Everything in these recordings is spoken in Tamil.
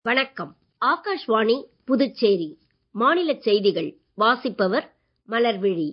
வணக்கம் ஆகாஷ்வாணி புதுச்சேரி மாநிலச் செய்திகள் வாசிப்பவர் மலர்விழி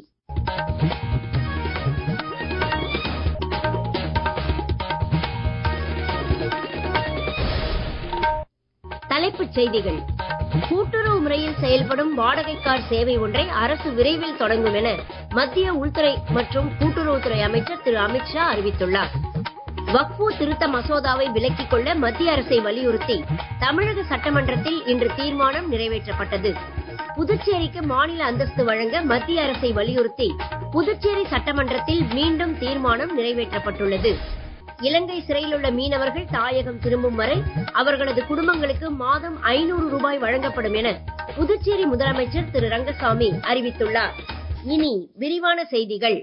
தலைப்புச் செய்திகள் கூட்டுறவு முறையில் செயல்படும் வாடகை கார் சேவை ஒன்றை அரசு விரைவில் தொடங்கும் என மத்திய உள்துறை மற்றும் கூட்டுறவுத்துறை அமைச்சர் திரு அமித்ஷா அறிவித்துள்ளார் வக்ஃபு திருத்த மசோதாவை விலக்கிக் கொள்ள மத்திய அரசை வலியுறுத்தி தமிழக சட்டமன்றத்தில் இன்று தீர்மானம் நிறைவேற்றப்பட்டது புதுச்சேரிக்கு மாநில அந்தஸ்து வழங்க மத்திய அரசை வலியுறுத்தி புதுச்சேரி சட்டமன்றத்தில் மீண்டும் தீர்மானம் நிறைவேற்றப்பட்டுள்ளது இலங்கை சிறையில் உள்ள மீனவர்கள் தாயகம் திரும்பும் வரை அவர்களது குடும்பங்களுக்கு மாதம் ஐநூறு ரூபாய் வழங்கப்படும் என புதுச்சேரி முதலமைச்சர் திரு ரங்கசாமி அறிவித்துள்ளார் இனி விரிவான செய்திகள்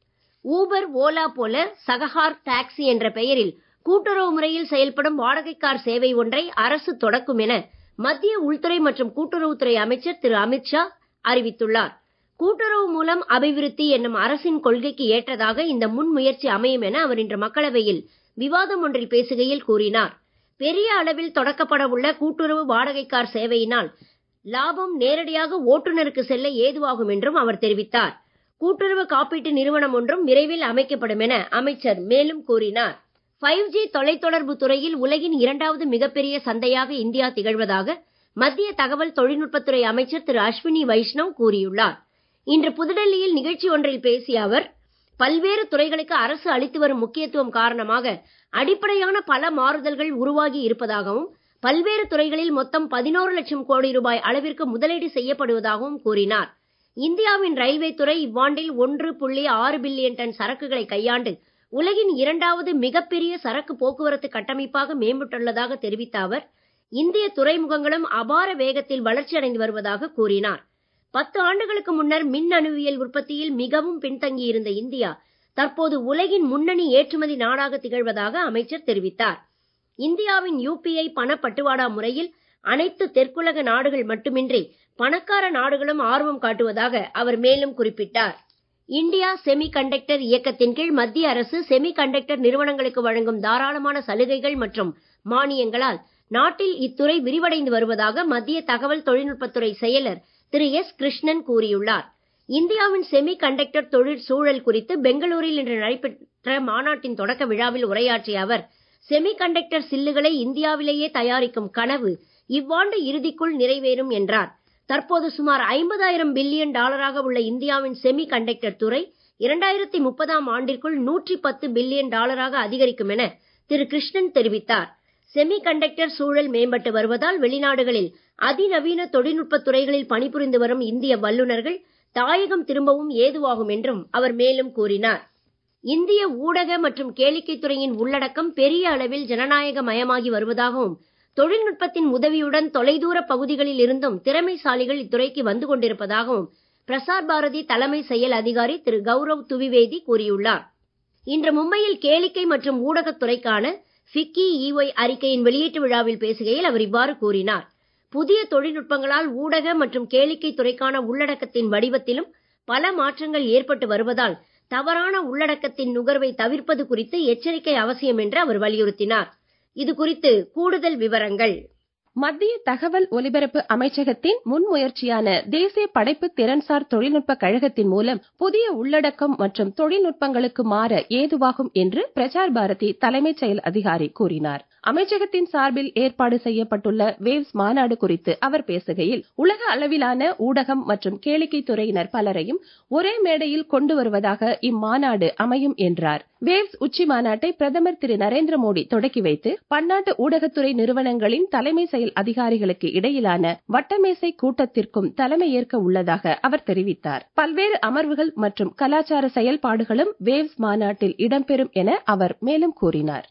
ஊபர் ஓலா போல சகஹார் டாக்ஸி என்ற பெயரில் கூட்டுறவு முறையில் செயல்படும் வாடகை கார் சேவை ஒன்றை அரசு தொடக்கும் என மத்திய உள்துறை மற்றும் கூட்டுறவுத்துறை அமைச்சர் திரு அமித்ஷா அறிவித்துள்ளார் கூட்டுறவு மூலம் அபிவிருத்தி என்னும் அரசின் கொள்கைக்கு ஏற்றதாக இந்த முன்முயற்சி அமையும் என அவர் இன்று மக்களவையில் விவாதம் ஒன்றில் பேசுகையில் கூறினார் பெரிய அளவில் தொடக்கப்பட உள்ள கூட்டுறவு வாடகை கார் சேவையினால் லாபம் நேரடியாக ஓட்டுநருக்கு செல்ல ஏதுவாகும் என்றும் அவர் தெரிவித்தார் கூட்டுறவு காப்பீட்டு நிறுவனம் ஒன்றும் விரைவில் அமைக்கப்படும் என அமைச்சர் மேலும் கூறினார் ஃபைவ் ஜி தொலைத்தொடர்பு துறையில் உலகின் இரண்டாவது மிகப்பெரிய சந்தையாக இந்தியா திகழ்வதாக மத்திய தகவல் தொழில்நுட்பத்துறை அமைச்சர் திரு அஸ்வினி வைஷ்ணவ் கூறியுள்ளார் இன்று புதுடெல்லியில் நிகழ்ச்சி ஒன்றில் பேசிய அவர் பல்வேறு துறைகளுக்கு அரசு அளித்து வரும் முக்கியத்துவம் காரணமாக அடிப்படையான பல மாறுதல்கள் உருவாகி இருப்பதாகவும் பல்வேறு துறைகளில் மொத்தம் பதினோரு லட்சம் கோடி ரூபாய் அளவிற்கு முதலீடு செய்யப்படுவதாகவும் கூறினார் இந்தியாவின் ரயில்வே துறை இவ்வாண்டில் ஒன்று புள்ளி ஆறு பில்லியன் டன் சரக்குகளை கையாண்டு உலகின் இரண்டாவது மிகப்பெரிய சரக்கு போக்குவரத்து கட்டமைப்பாக மேம்பட்டுள்ளதாக தெரிவித்த அவர் இந்திய துறைமுகங்களும் அபார வேகத்தில் வளர்ச்சி அடைந்து வருவதாக கூறினார் பத்து ஆண்டுகளுக்கு முன்னர் மின் அணுவியல் உற்பத்தியில் மிகவும் பின்தங்கியிருந்த இந்தியா தற்போது உலகின் முன்னணி ஏற்றுமதி நாடாக திகழ்வதாக அமைச்சர் தெரிவித்தார் இந்தியாவின் யூபிஐ பணப்பட்டுவாடா முறையில் அனைத்து தெற்குலக நாடுகள் மட்டுமின்றி பணக்கார நாடுகளும் ஆர்வம் காட்டுவதாக அவர் மேலும் குறிப்பிட்டார் இந்தியா செமி கண்டக்டர் இயக்கத்தின் கீழ் மத்திய அரசு செமி கண்டக்டர் நிறுவனங்களுக்கு வழங்கும் தாராளமான சலுகைகள் மற்றும் மானியங்களால் நாட்டில் இத்துறை விரிவடைந்து வருவதாக மத்திய தகவல் தொழில்நுட்பத்துறை செயலர் திரு எஸ் கிருஷ்ணன் கூறியுள்ளார் இந்தியாவின் செமி கண்டக்டர் தொழில் சூழல் குறித்து பெங்களூரில் இன்று நடைபெற்ற மாநாட்டின் தொடக்க விழாவில் உரையாற்றிய அவர் செமி கண்டக்டர் சில்லுகளை இந்தியாவிலேயே தயாரிக்கும் கனவு இவ்வாண்டு இறுதிக்குள் நிறைவேறும் என்றார் தற்போது சுமார் ஐம்பதாயிரம் பில்லியன் டாலராக உள்ள இந்தியாவின் செமி கண்டக்டர் துறை இரண்டாயிரத்தி முப்பதாம் ஆண்டிற்குள் நூற்றி பத்து பில்லியன் டாலராக அதிகரிக்கும் என திரு கிருஷ்ணன் தெரிவித்தார் செமி கண்டக்டர் சூழல் மேம்பட்டு வருவதால் வெளிநாடுகளில் அதிநவீன தொழில்நுட்ப துறைகளில் பணிபுரிந்து வரும் இந்திய வல்லுநர்கள் தாயகம் திரும்பவும் ஏதுவாகும் என்றும் அவர் மேலும் கூறினார் இந்திய ஊடக மற்றும் கேளிக்கை துறையின் உள்ளடக்கம் பெரிய அளவில் ஜனநாயக மயமாகி வருவதாகவும் தொழில்நுட்பத்தின் உதவியுடன் தொலைதூர பகுதிகளில் இருந்தும் திறமைசாலிகள் இத்துறைக்கு வந்து கொண்டிருப்பதாகவும் பிரசார் பாரதி தலைமை செயல் அதிகாரி திரு கௌரவ் துவிவேதி கூறியுள்ளார் இன்று மும்பையில் கேளிக்கை மற்றும் ஊடகத்துறைக்கான ஃபிக்கி இஒய் அறிக்கையின் வெளியீட்டு விழாவில் பேசுகையில் அவர் இவ்வாறு கூறினார் புதிய தொழில்நுட்பங்களால் ஊடக மற்றும் கேளிக்கை துறைக்கான உள்ளடக்கத்தின் வடிவத்திலும் பல மாற்றங்கள் ஏற்பட்டு வருவதால் தவறான உள்ளடக்கத்தின் நுகர்வை தவிர்ப்பது குறித்து எச்சரிக்கை அவசியம் என்று அவர் வலியுறுத்தினார் இது குறித்து கூடுதல் விவரங்கள் மத்திய தகவல் ஒலிபரப்பு அமைச்சகத்தின் முன்முயற்சியான தேசிய படைப்பு திறன்சார் தொழில்நுட்ப கழகத்தின் மூலம் புதிய உள்ளடக்கம் மற்றும் தொழில்நுட்பங்களுக்கு மாற ஏதுவாகும் என்று பிரசார் பாரதி தலைமைச் செயல் அதிகாரி கூறினார் அமைச்சகத்தின் சார்பில் ஏற்பாடு செய்யப்பட்டுள்ள வேவ்ஸ் மாநாடு குறித்து அவர் பேசுகையில் உலக அளவிலான ஊடகம் மற்றும் கேளிக்கை துறையினர் பலரையும் ஒரே மேடையில் கொண்டு வருவதாக இம்மாநாடு அமையும் என்றார் வேவ்ஸ் உச்சி மாநாட்டை பிரதமர் திரு நரேந்திர மோடி தொடக்கி வைத்து பன்னாட்டு ஊடகத்துறை நிறுவனங்களின் தலைமை செயல் அதிகாரிகளுக்கு இடையிலான வட்டமேசை கூட்டத்திற்கும் தலைமையேற்க உள்ளதாக அவர் தெரிவித்தார் பல்வேறு அமர்வுகள் மற்றும் கலாச்சார செயல்பாடுகளும் வேவ்ஸ் மாநாட்டில் இடம்பெறும் என அவர் மேலும் கூறினார்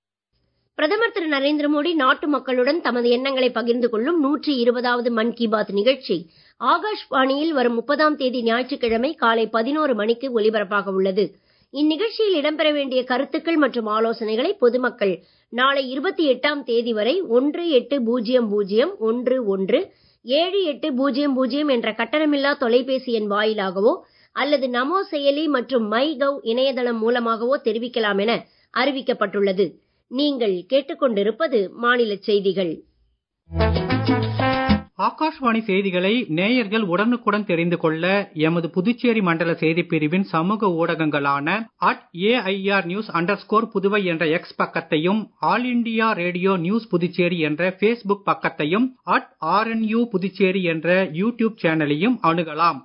பிரதமர் திரு நரேந்திர மோடி நாட்டு மக்களுடன் தமது எண்ணங்களை பகிர்ந்து கொள்ளும் நூற்றி இருபதாவது மன் கி பாத் நிகழ்ச்சி ஆகாஷ்வாணியில் வரும் முப்பதாம் தேதி ஞாயிற்றுக்கிழமை காலை பதினோரு மணிக்கு ஒலிபரப்பாக உள்ளது இந்நிகழ்ச்சியில் இடம்பெற வேண்டிய கருத்துக்கள் மற்றும் ஆலோசனைகளை பொதுமக்கள் நாளை இருபத்தி எட்டாம் தேதி வரை ஒன்று எட்டு பூஜ்ஜியம் பூஜ்ஜியம் ஒன்று ஒன்று ஏழு எட்டு பூஜ்ஜியம் பூஜ்ஜியம் என்ற கட்டணமில்லா தொலைபேசி எண் வாயிலாகவோ அல்லது நமோ செயலி மற்றும் மை கவ் இணையதளம் மூலமாகவோ தெரிவிக்கலாம் என அறிவிக்கப்பட்டுள்ளது நீங்கள் கேட்டுக்கொண்டிருப்பது மாநில செய்திகள் ஆகாஷ்வாணி செய்திகளை நேயர்கள் உடனுக்குடன் தெரிந்து கொள்ள எமது புதுச்சேரி மண்டல செய்திப் பிரிவின் சமூக ஊடகங்களான at AIR news under Puduvai என்ற எக்ஸ் பக்கத்தையும் All India Radio news Puducherry என்ற பேஸ்புக் பக்கத்தையும் அட் ஆர்என்யூ புதுச்சேரி என்ற யூடியூப் சேனலையும் அணுகலாம்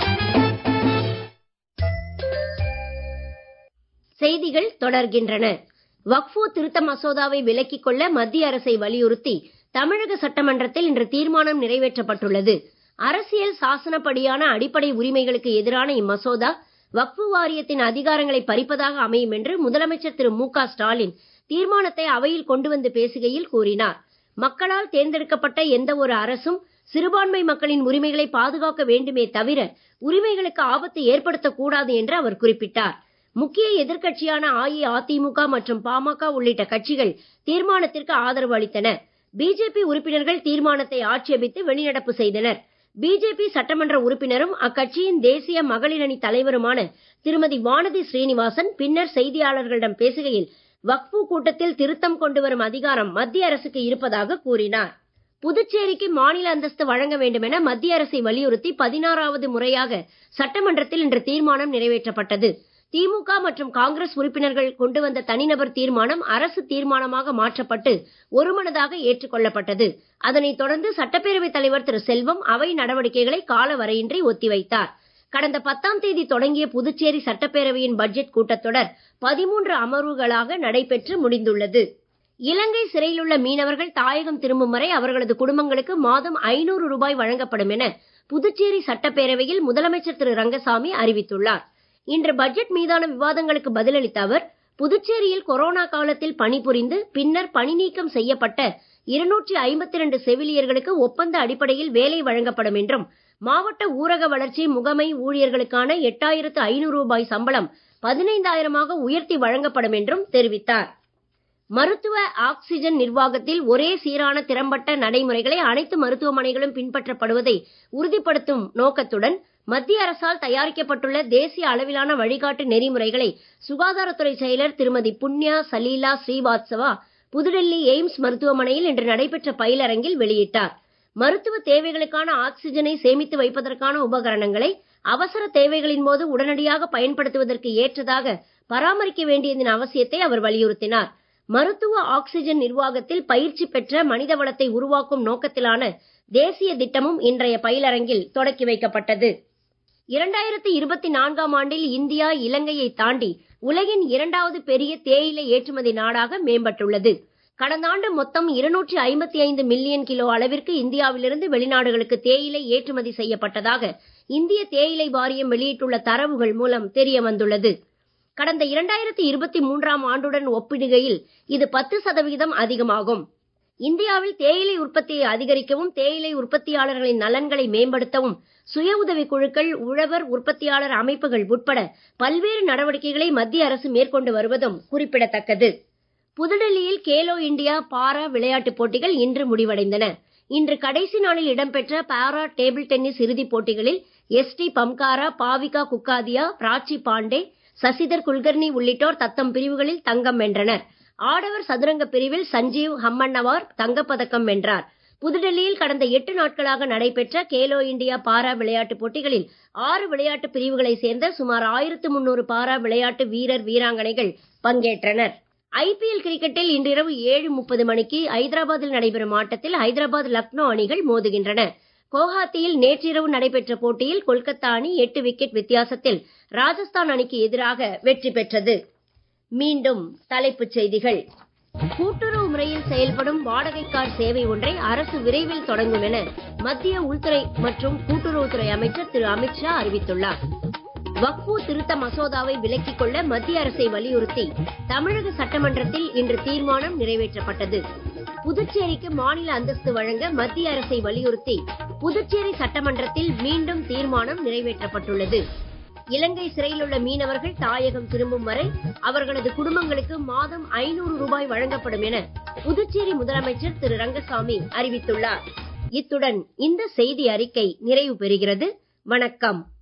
செய்திகள் தொடர்கின்றன வக்ஃபு திருத்த மசோதாவை விலக்கிக் கொள்ள மத்திய அரசை வலியுறுத்தி தமிழக சட்டமன்றத்தில் இன்று தீர்மானம் நிறைவேற்றப்பட்டுள்ளது அரசியல் சாசனப்படியான அடிப்படை உரிமைகளுக்கு எதிரான இம்மசோதா வக்ஃபு வாரியத்தின் அதிகாரங்களை பறிப்பதாக அமையும் என்று முதலமைச்சர் திரு மு க ஸ்டாலின் தீர்மானத்தை அவையில் கொண்டு வந்து பேசுகையில் கூறினார் மக்களால் தேர்ந்தெடுக்கப்பட்ட எந்த ஒரு அரசும் சிறுபான்மை மக்களின் உரிமைகளை பாதுகாக்க வேண்டுமே தவிர உரிமைகளுக்கு ஆபத்து ஏற்படுத்தக்கூடாது என்று அவர் குறிப்பிட்டார் முக்கிய எதிர்க்கட்சியான அஇஅதிமுக மற்றும் பாமக உள்ளிட்ட கட்சிகள் தீர்மானத்திற்கு ஆதரவு அளித்தன பிஜேபி உறுப்பினர்கள் தீர்மானத்தை ஆட்சேபித்து வெளிநடப்பு செய்தனர் பிஜேபி சட்டமன்ற உறுப்பினரும் அக்கட்சியின் தேசிய மகளிர் அணி தலைவருமான திருமதி வானதி ஸ்ரீனிவாசன் பின்னர் செய்தியாளர்களிடம் பேசுகையில் வக்ஃபு கூட்டத்தில் திருத்தம் கொண்டு வரும் அதிகாரம் மத்திய அரசுக்கு இருப்பதாக கூறினார் புதுச்சேரிக்கு மாநில அந்தஸ்து வழங்க வேண்டும் என மத்திய அரசை வலியுறுத்தி பதினாறாவது முறையாக சட்டமன்றத்தில் இன்று தீர்மானம் நிறைவேற்றப்பட்டது திமுக மற்றும் காங்கிரஸ் உறுப்பினர்கள் கொண்டு வந்த தனிநபர் தீர்மானம் அரசு தீர்மானமாக மாற்றப்பட்டு ஒருமனதாக ஏற்றுக்கொள்ளப்பட்டது அதனைத் தொடர்ந்து சட்டப்பேரவைத் தலைவர் திரு செல்வம் அவை நடவடிக்கைகளை காலவரையின்றி ஒத்திவைத்தார் கடந்த பத்தாம் தேதி தொடங்கிய புதுச்சேரி சட்டப்பேரவையின் பட்ஜெட் கூட்டத்தொடர் பதிமூன்று அமர்வுகளாக நடைபெற்று முடிந்துள்ளது இலங்கை சிறையில் உள்ள மீனவர்கள் தாயகம் திரும்பும் வரை அவர்களது குடும்பங்களுக்கு மாதம் ஐநூறு ரூபாய் வழங்கப்படும் என புதுச்சேரி சட்டப்பேரவையில் முதலமைச்சர் திரு ரங்கசாமி அறிவித்துள்ளார் இன்று பட்ஜெட் மீதான விவாதங்களுக்கு பதிலளித்த அவர் புதுச்சேரியில் கொரோனா காலத்தில் பணிபுரிந்து பின்னர் பணி நீக்கம் செய்யப்பட்ட இருநூற்றி ஐம்பத்தி இரண்டு செவிலியர்களுக்கு ஒப்பந்த அடிப்படையில் வேலை வழங்கப்படும் என்றும் மாவட்ட ஊரக வளர்ச்சி முகமை ஊழியர்களுக்கான எட்டாயிரத்து ஐநூறு ரூபாய் சம்பளம் பதினைந்தாயிரமாக உயர்த்தி வழங்கப்படும் என்றும் தெரிவித்தார் மருத்துவ ஆக்சிஜன் நிர்வாகத்தில் ஒரே சீரான திறம்பட்ட நடைமுறைகளை அனைத்து மருத்துவமனைகளும் பின்பற்றப்படுவதை உறுதிப்படுத்தும் நோக்கத்துடன் மத்திய அரசால் தயாரிக்கப்பட்டுள்ள தேசிய அளவிலான வழிகாட்டு நெறிமுறைகளை சுகாதாரத்துறை செயலர் திருமதி புண்ணியா சலீலா ஸ்ரீவாத்சவா புதுடெல்லி எய்ம்ஸ் மருத்துவமனையில் இன்று நடைபெற்ற பயிலரங்கில் வெளியிட்டார் மருத்துவ தேவைகளுக்கான ஆக்சிஜனை சேமித்து வைப்பதற்கான உபகரணங்களை அவசர தேவைகளின் போது உடனடியாக பயன்படுத்துவதற்கு ஏற்றதாக பராமரிக்க வேண்டியதன் அவசியத்தை அவர் வலியுறுத்தினார் மருத்துவ ஆக்சிஜன் நிர்வாகத்தில் பயிற்சி பெற்ற மனித வளத்தை உருவாக்கும் நோக்கத்திலான தேசிய திட்டமும் இன்றைய பயிலரங்கில் தொடக்கி வைக்கப்பட்டது இரண்டாயிரத்தி இருபத்தி நான்காம் ஆண்டில் இந்தியா இலங்கையை தாண்டி உலகின் இரண்டாவது பெரிய தேயிலை ஏற்றுமதி நாடாக மேம்பட்டுள்ளது கடந்த ஆண்டு மொத்தம் இருநூற்றி ஐம்பத்தி ஐந்து மில்லியன் கிலோ அளவிற்கு இந்தியாவிலிருந்து வெளிநாடுகளுக்கு தேயிலை ஏற்றுமதி செய்யப்பட்டதாக இந்திய தேயிலை வாரியம் வெளியிட்டுள்ள தரவுகள் மூலம் தெரிய வந்துள்ளது கடந்த இரண்டாயிரத்தி இருபத்தி மூன்றாம் ஆண்டுடன் ஒப்பிடுகையில் இது பத்து சதவிகிதம் அதிகமாகும் இந்தியாவில் தேயிலை உற்பத்தியை அதிகரிக்கவும் தேயிலை உற்பத்தியாளர்களின் நலன்களை மேம்படுத்தவும் சுய உதவிக் குழுக்கள் உழவர் உற்பத்தியாளர் அமைப்புகள் உட்பட பல்வேறு நடவடிக்கைகளை மத்திய அரசு மேற்கொண்டு வருவதும் குறிப்பிடத்தக்கது புதுடெல்லியில் கேலோ இந்தியா பாரா விளையாட்டுப் போட்டிகள் இன்று முடிவடைந்தன இன்று கடைசி நாளில் இடம்பெற்ற பாரா டேபிள் டென்னிஸ் இறுதிப் போட்டிகளில் எஸ் டி பம்காரா பாவிகா குக்காதியா பிராச்சி பாண்டே சசிதர் குல்கர்னி உள்ளிட்டோர் தத்தம் பிரிவுகளில் தங்கம் வென்றனர் ஆடவர் சதுரங்க பிரிவில் சஞ்சீவ் ஹம்மன்னவார் தங்கப்பதக்கம் வென்றார் புதுடெல்லியில் கடந்த எட்டு நாட்களாக நடைபெற்ற கேலோ இந்தியா பாரா விளையாட்டுப் போட்டிகளில் ஆறு விளையாட்டு பிரிவுகளைச் சேர்ந்த சுமார் ஆயிரத்து முன்னூறு பாரா விளையாட்டு வீரர் வீராங்கனைகள் பங்கேற்றனர் ஐபிஎல் கிரிக்கெட்டில் இன்றிரவு ஏழு முப்பது மணிக்கு ஐதராபாத்தில் நடைபெறும் ஆட்டத்தில் ஐதராபாத் லக்னோ அணிகள் மோதுகின்றன குவஹாத்தியில் நேற்றிரவு நடைபெற்ற போட்டியில் கொல்கத்தா அணி எட்டு விக்கெட் வித்தியாசத்தில் ராஜஸ்தான் அணிக்கு எதிராக வெற்றி பெற்றது மீண்டும் தலைப்புச் செய்திகள் கூட்டுறவு முறையில் செயல்படும் வாடகை கார் சேவை ஒன்றை அரசு விரைவில் தொடங்கும் என மத்திய உள்துறை மற்றும் கூட்டுறவுத்துறை அமைச்சர் திரு அமித்ஷா அறிவித்துள்ளார் வக்ஃபு திருத்த மசோதாவை விலக்கிக் கொள்ள மத்திய அரசை வலியுறுத்தி தமிழக சட்டமன்றத்தில் இன்று தீர்மானம் நிறைவேற்றப்பட்டது புதுச்சேரிக்கு மாநில அந்தஸ்து வழங்க மத்திய அரசை வலியுறுத்தி புதுச்சேரி சட்டமன்றத்தில் மீண்டும் தீர்மானம் நிறைவேற்றப்பட்டுள்ளது இலங்கை சிறையில் உள்ள மீனவர்கள் தாயகம் திரும்பும் வரை அவர்களது குடும்பங்களுக்கு மாதம் ஐநூறு ரூபாய் வழங்கப்படும் என புதுச்சேரி முதலமைச்சர் திரு ரங்கசாமி அறிவித்துள்ளார் இத்துடன் இந்த செய்தி அறிக்கை நிறைவு பெறுகிறது வணக்கம்